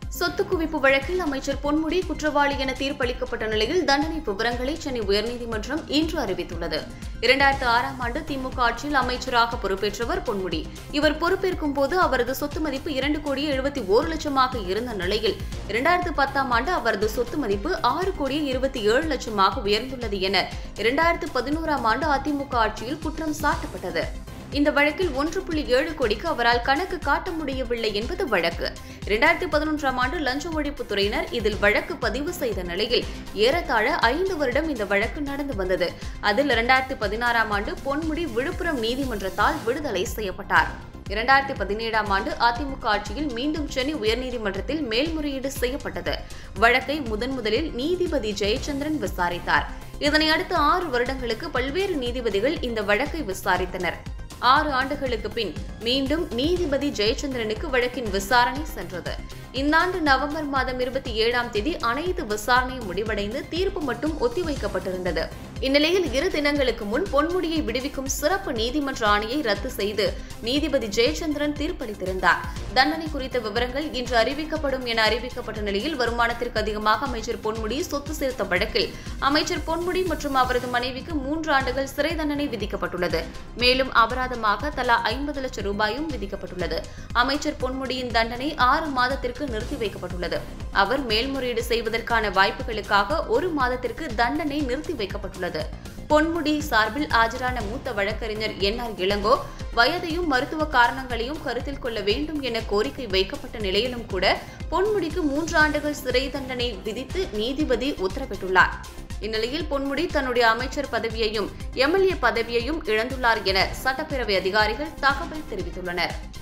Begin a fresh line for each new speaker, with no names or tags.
சொத்து குவிப்பு வழக்கில் அமைச்சர் பொன்முடி குற்றவாளி என தீர்ப்பளிக்கப்பட்ட நிலையில் தண்டனை விவரங்களை சென்னை உயர்நீதிமன்றம் இன்று அறிவித்துள்ளது இரண்டாயிரத்து ஆறாம் ஆண்டு திமுக ஆட்சியில் அமைச்சராக பொறுப்பேற்றவர் பொன்முடி இவர் பொறுப்பேற்கும் போது அவரது சொத்து மதிப்பு இரண்டு கோடியே எழுபத்தி ஓரு லட்சமாக இருந்த நிலையில் இரண்டாயிரத்து பத்தாம் ஆண்டு அவரது சொத்து மதிப்பு ஆறு கோடியே இருபத்தி ஏழு லட்சமாக உயர்ந்துள்ளது என இரண்டாயிரத்து பதினோராம் ஆண்டு அதிமுக ஆட்சியில் குற்றம் சாட்டப்பட்டது இந்த வழக்கில் ஒன்று புள்ளி ஏழு கோடிக்கு அவரால் கணக்கு காட்ட முடியவில்லை என்பது வழக்கு இரண்டாயிரத்தி பதினொன்றாம் ஆண்டு லஞ்ச ஒழிப்புத் துறையினர் இதில் வழக்கு பதிவு செய்த நிலையில் ஏறத்தாழ ஐந்து வருடம் இந்த வழக்கு நடந்து வந்தது அதில் இரண்டாயிரத்தி பதினாறாம் ஆண்டு பொன்முடி விழுப்புரம் நீதிமன்றத்தால் விடுதலை செய்யப்பட்டார் இரண்டாயிரத்தி பதினேழாம் ஆண்டு அதிமுக ஆட்சியில் மீண்டும் சென்னை உயர்நீதிமன்றத்தில் மேல்முறையீடு செய்யப்பட்டது வழக்கை முதன் முதலில் நீதிபதி ஜெயச்சந்திரன் விசாரித்தார் இதனை அடுத்து ஆறு வருடங்களுக்கு பல்வேறு நீதிபதிகள் இந்த வழக்கை விசாரித்தனர் ஆறு ஆண்டுகளுக்கு பின் மீண்டும் நீதிபதி ஜெயச்சந்திரனுக்கு வழக்கின் விசாரணை சென்றது இந்த ஆண்டு நவம்பர் மாதம் இருபத்தி ஏழாம் தேதி அனைத்து விசாரணையும் முடிவடைந்து தீர்ப்பு மட்டும் ஒத்திவைக்கப்பட்டிருந்தது இந்நிலையில் இரு தினங்களுக்கு முன் பொன்முடியை விடுவிக்கும் சிறப்பு நீதிமன்ற ஆணையை ரத்து செய்து நீதிபதி ஜெயச்சந்திரன் தீர்ப்பளித்திருந்தார் தண்டனை குறித்த விவரங்கள் இன்று அறிவிக்கப்படும் என அறிவிக்கப்பட்ட நிலையில் வருமானத்திற்கு அதிகமாக அமைச்சர் பொன்முடி சொத்து சேர்த்த வழக்கில் அமைச்சர் பொன்முடி மற்றும் அவரது மனைவிக்கு மூன்று ஆண்டுகள் சிறை தண்டனை விதிக்கப்பட்டுள்ளது மேலும் அபராதமாக தலா ஐம்பது லட்சம் ரூபாயும் விதிக்கப்பட்டுள்ளது அமைச்சர் பொன்முடியின் தண்டனை ஆறு மாதத்திற்கு நிறுத்தி வைக்கப்பட்டுள்ளது அவர் மேல்முறையீடு செய்வதற்கான வாய்ப்புகளுக்காக ஒரு மாதத்திற்கு தண்டனை நிறுத்தி வைக்கப்பட்டுள்ளது பொன்முடி சார்பில் ஆஜரான மூத்த வழக்கறிஞர் என் ஆர் இளங்கோ வயதையும் மருத்துவ காரணங்களையும் கருத்தில் கொள்ள வேண்டும் என கோரிக்கை வைக்கப்பட்ட நிலையிலும் கூட பொன்முடிக்கு மூன்று ஆண்டுகள் சிறை தண்டனை விதித்து நீதிபதி உத்தரவிட்டுள்ளார் இந்நிலையில் பொன்முடி தன்னுடைய அமைச்சர் பதவியையும் எம்எல்ஏ பதவியையும் இழந்துள்ளார் என சட்டப்பேரவை அதிகாரிகள் தகவல் தெரிவித்துள்ளனர்